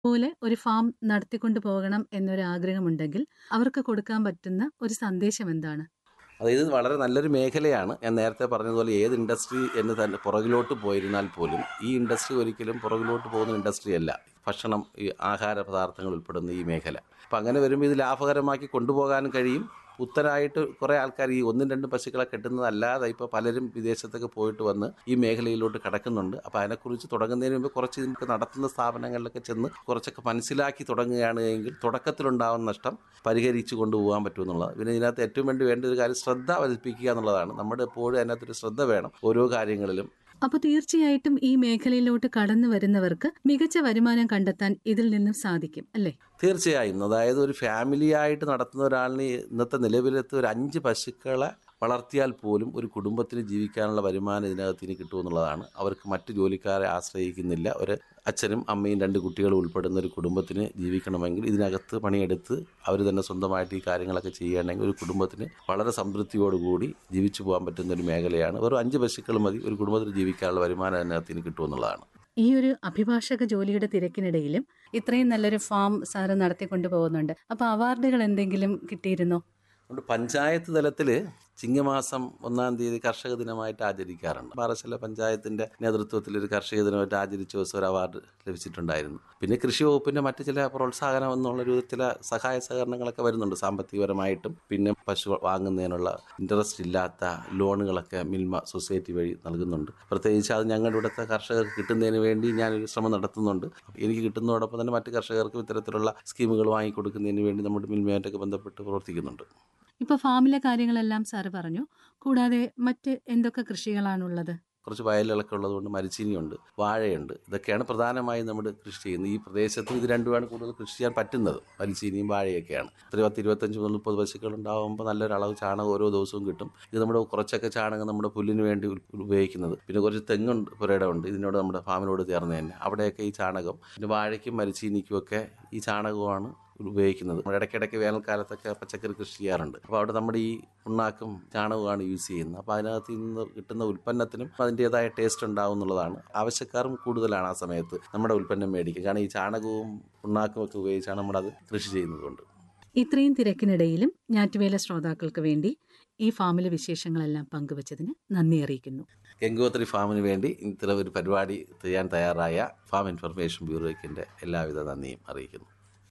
പോലെ ഒരു ഫാം നടത്തിക്കൊണ്ട് പോകണം എന്നൊരു ആഗ്രഹമുണ്ടെങ്കിൽ അവർക്ക് കൊടുക്കാൻ പറ്റുന്ന ഒരു സന്ദേശം എന്താണ് അതായത് വളരെ നല്ലൊരു മേഖലയാണ് ഞാൻ നേരത്തെ പറഞ്ഞതുപോലെ ഏത് ഇൻഡസ്ട്രി എന്ന് തന്നെ പുറകിലോട്ട് പോയിരുന്നാൽ പോലും ഈ ഇൻഡസ്ട്രി ഒരിക്കലും പുറകിലോട്ട് പോകുന്ന ഇൻഡസ്ട്രി അല്ല ഭക്ഷണം ഈ ആഹാര പദാർത്ഥങ്ങൾ ഉൾപ്പെടുന്ന ഈ മേഖല അപ്പം അങ്ങനെ വരുമ്പോൾ ഇത് ലാഭകരമാക്കി കൊണ്ടുപോകാനും കഴിയും പുത്തനായിട്ട് കുറേ ആൾക്കാർ ഈ ഒന്നും രണ്ടും പശുക്കളെ കെട്ടുന്നതല്ലാതെ ഇപ്പോൾ പലരും വിദേശത്തൊക്കെ പോയിട്ട് വന്ന് ഈ മേഖലയിലോട്ട് കിടക്കുന്നുണ്ട് അപ്പോൾ അതിനെക്കുറിച്ച് തുടങ്ങുന്നതിന് മുമ്പ് കുറച്ച് നമുക്ക് നടത്തുന്ന സ്ഥാപനങ്ങളിലൊക്കെ ചെന്ന് കുറച്ചൊക്കെ മനസ്സിലാക്കി തുടങ്ങുകയാണ് എങ്കിൽ തുടക്കത്തിലുണ്ടാവുന്ന നഷ്ടം പരിഹരിച്ചു കൊണ്ടുപോകാൻ പറ്റുമെന്നുള്ളത് പിന്നെ ഇതിനകത്ത് ഏറ്റവും വേണ്ടി വേണ്ട ഒരു കാര്യം ശ്രദ്ധ പതിപ്പിക്കുക എന്നുള്ളതാണ് നമ്മുടെ എപ്പോഴും അതിനകത്തൊരു ശ്രദ്ധ വേണം ഓരോ കാര്യങ്ങളിലും അപ്പൊ തീർച്ചയായിട്ടും ഈ മേഖലയിലോട്ട് കടന്നു വരുന്നവർക്ക് മികച്ച വരുമാനം കണ്ടെത്താൻ ഇതിൽ നിന്നും സാധിക്കും അല്ലേ തീർച്ചയായും അതായത് ഒരു ഫാമിലി ആയിട്ട് നടത്തുന്ന ഒരാളിന് ഇന്നത്തെ നിലവിലത്തെ ഒരു അഞ്ച് പശുക്കളെ വളർത്തിയാൽ പോലും ഒരു കുടുംബത്തിന് ജീവിക്കാനുള്ള വരുമാനം ഇതിനകത്ത് ഇനി കിട്ടുമെന്നുള്ളതാണ് അവർക്ക് മറ്റു ജോലിക്കാരെ ആശ്രയിക്കുന്നില്ല ഒരു അച്ഛനും അമ്മയും രണ്ട് കുട്ടികളും ഉൾപ്പെടുന്ന ഒരു കുടുംബത്തിന് ജീവിക്കണമെങ്കിൽ ഇതിനകത്ത് പണിയെടുത്ത് അവർ തന്നെ സ്വന്തമായിട്ട് ഈ കാര്യങ്ങളൊക്കെ ചെയ്യുകയാണെങ്കിൽ ഒരു കുടുംബത്തിന് വളരെ സംതൃപ്തിയോടുകൂടി ജീവിച്ചു പോകാൻ പറ്റുന്ന ഒരു മേഖലയാണ് വെറും അഞ്ച് പശുക്കൾ മതി ഒരു കുടുംബത്തിന് ജീവിക്കാനുള്ള വരുമാനം അതിനകത്ത് ഇനി കിട്ടുമെന്നുള്ളതാണ് ഈ ഒരു അഭിഭാഷക ജോലിയുടെ തിരക്കിനിടയിലും ഇത്രയും നല്ലൊരു ഫാം സാറ് നടത്തിക്കൊണ്ടു പോകുന്നുണ്ട് അപ്പൊ അവാർഡുകൾ എന്തെങ്കിലും കിട്ടിയിരുന്നോ അതുകൊണ്ട് പഞ്ചായത്ത് തലത്തിൽ ചിങ്ങമാസം ഒന്നാം തീയതി കർഷക ദിനമായിട്ട് ആചരിക്കാറുണ്ട് പാറശാല പഞ്ചായത്തിന്റെ നേതൃത്വത്തിൽ ഒരു കർഷക ദിനമായിട്ട് ആചരിച്ച ദിവസം ഒരു അവാർഡ് ലഭിച്ചിട്ടുണ്ടായിരുന്നു പിന്നെ കൃഷി വകുപ്പിന്റെ മറ്റു ചില പ്രോത്സാഹനം എന്നുള്ള രൂപത്തിലെ സഹായ സഹകരണങ്ങളൊക്കെ വരുന്നുണ്ട് സാമ്പത്തികപരമായിട്ടും പിന്നെ പശു വാങ്ങുന്നതിനുള്ള ഇൻട്രസ്റ്റ് ഇല്ലാത്ത ലോണുകളൊക്കെ മിൽമ സൊസൈറ്റി വഴി നൽകുന്നുണ്ട് പ്രത്യേകിച്ച് അത് ഞങ്ങളുടെ ഇവിടുത്തെ കർഷകർക്ക് കിട്ടുന്നതിന് വേണ്ടി ഞാനൊരു ശ്രമം നടത്തുന്നുണ്ട് എനിക്ക് കിട്ടുന്നതോടൊപ്പം തന്നെ മറ്റ് കർഷകർക്കും ഇത്തരത്തിലുള്ള സ്കീമുകൾ വാങ്ങിക്കൊടുക്കുന്നതിന് വേണ്ടി നമ്മുടെ മിൽമയായിട്ടൊക്കെ ബന്ധപ്പെട്ട് പ്രവർത്തിക്കുന്നുണ്ട് ഇപ്പൊ ഫാമിലെ കാര്യങ്ങളെല്ലാം സാറ് പറഞ്ഞു കൂടാതെ മറ്റ് എന്തൊക്കെ കൃഷികളാണുള്ളത് കുറച്ച് വയലുകളൊക്കെ ഉള്ളതുകൊണ്ട് മരിച്ചീനിയുണ്ട് വാഴയുണ്ട് ഇതൊക്കെയാണ് പ്രധാനമായും നമ്മൾ കൃഷി ചെയ്യുന്നത് ഈ പ്രദേശത്ത് ഇത് രണ്ടുമാണ് കൂടുതൽ കൃഷി ചെയ്യാൻ പറ്റുന്നത് മരിച്ചീനിയും വാഴയൊക്കെയാണ് ഒരു പത്ത് ഇരുപത്തഞ്ച് മുതൽ മുപ്പത് പശുക്കൾ ഉണ്ടാകുമ്പോൾ നല്ലൊരു അളവ് ചാണകം ഓരോ ദിവസവും കിട്ടും ഇത് നമ്മുടെ കുറച്ചൊക്കെ ചാണകം നമ്മുടെ പുല്ലിന് വേണ്ടി ഉൽ- ഉപയോഗിക്കുന്നത് പിന്നെ കുറച്ച് തെങ്ങുണ്ട് പുരയിടമുണ്ട് ഇതിനോട് നമ്മുടെ ഫാമിനോട് ചേർന്ന് തന്നെ അവിടെയൊക്കെ ഈ ചാണകം പിന്നെ വാഴയ്ക്കും മരിച്ചീനിക്കും ഒക്കെ ഈ ചാണകമാണ് ഉപയോഗിക്കുന്നത് നമ്മൾ ഇടയ്ക്കിടയ്ക്ക് വേനൽക്കാലത്തൊക്കെ പച്ചക്കറി കൃഷി ചെയ്യാറുണ്ട് അപ്പോൾ അവിടെ നമ്മുടെ ഈ ഉണ്ണാക്കും ചാണകമാണ് യൂസ് ചെയ്യുന്നത് അപ്പോൾ അതിനകത്ത് നിന്ന് കിട്ടുന്ന ഉൽപ്പന്നത്തിനും അതിൻ്റെതായ ടേസ്റ്റ് ഉണ്ടാവും എന്നുള്ളതാണ് ആവശ്യക്കാരും കൂടുതലാണ് ആ സമയത്ത് നമ്മുടെ ഉൽപ്പന്നം മേടിക്കുക കാരണം ഈ ചാണകവും ഉണ്ണാക്കും ഒക്കെ ഉപയോഗിച്ചാണ് നമ്മളത് കൃഷി ചെയ്യുന്നതുകൊണ്ട് ഇത്രയും തിരക്കിനിടയിലും ഞാറ്റുവേല ശ്രോതാക്കൾക്ക് വേണ്ടി ഈ ഫാമിലെ വിശേഷങ്ങളെല്ലാം പങ്കുവച്ചതിന് നന്ദി അറിയിക്കുന്നു ഗംഗോത്രി ഫാമിന് വേണ്ടി ഇത്തരം ഒരു പരിപാടി ചെയ്യാൻ തയ്യാറായ ഫാം ഇൻഫർമേഷൻ ബ്യൂറോയ്ക്കിൻ്റെ എല്ലാവിധ നന്ദിയും അറിയിക്കുന്നു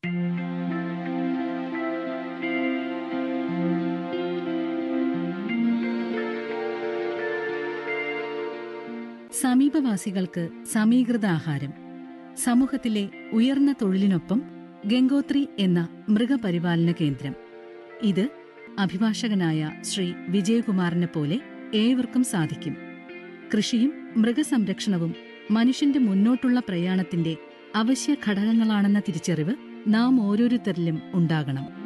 സമീപവാസികൾക്ക് സമീകൃത ആഹാരം സമൂഹത്തിലെ ഉയർന്ന തൊഴിലിനൊപ്പം ഗംഗോത്രി എന്ന മൃഗപരിപാലന കേന്ദ്രം ഇത് അഭിഭാഷകനായ ശ്രീ വിജയകുമാറിനെ പോലെ ഏവർക്കും സാധിക്കും കൃഷിയും മൃഗസംരക്ഷണവും മനുഷ്യന്റെ മുന്നോട്ടുള്ള പ്രയാണത്തിന്റെ അവശ്യ ഘടകങ്ങളാണെന്ന തിരിച്ചറിവ് നാം ഓരോരുത്തരിലും ഉണ്ടാകണം